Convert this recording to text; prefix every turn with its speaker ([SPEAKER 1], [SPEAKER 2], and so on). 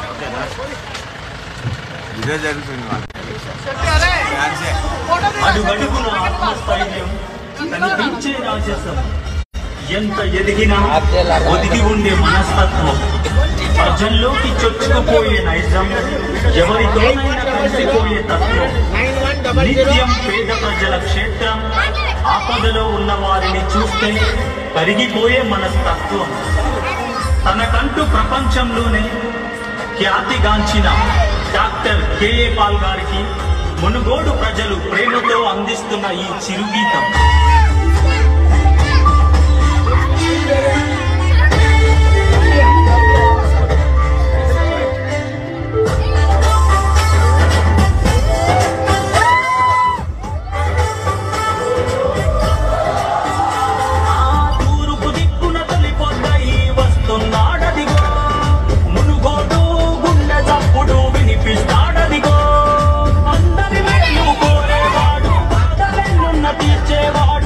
[SPEAKER 1] ఓకేనా ఇదే జరుగుతుంది మాకు. డాన్సే.
[SPEAKER 2] అడుగడుగున ఆత్మస్థైర్యం కనిపించే రాజసం ఎంత ఎదిగినా ఒదిగి ఉండే మనస్తత్వం ప్రజల్లోకి చొచ్చుకుపోయే నైజం ఎవరితోనైనా కలిసిపోయే తత్వం నిత్యం పేద ప్రజల క్షేత్రం ఆపదలో ఉన్న వారిని చూస్తే కరిగిపోయే మనస్తత్వం తనకంటూ ప్రపంచంలోనే ఖ్యాతిగాంచిన డాక్టర్ కేఏ పాల్ గారికి మునుగోడు ప్రజలు ప్రేమతో అందిస్తున్న ఈ చిరుగీతం ఆ తూర్పు దిక్కున తొలిపొద్దయి వస్తున్నాడదిగో మునుగోడు గుండె చప్పుడు వినిపిస్తాడదిగో అందరి మెళ్ళు కోరేవాడు అందరెన్నున్న తీర్చేవాడు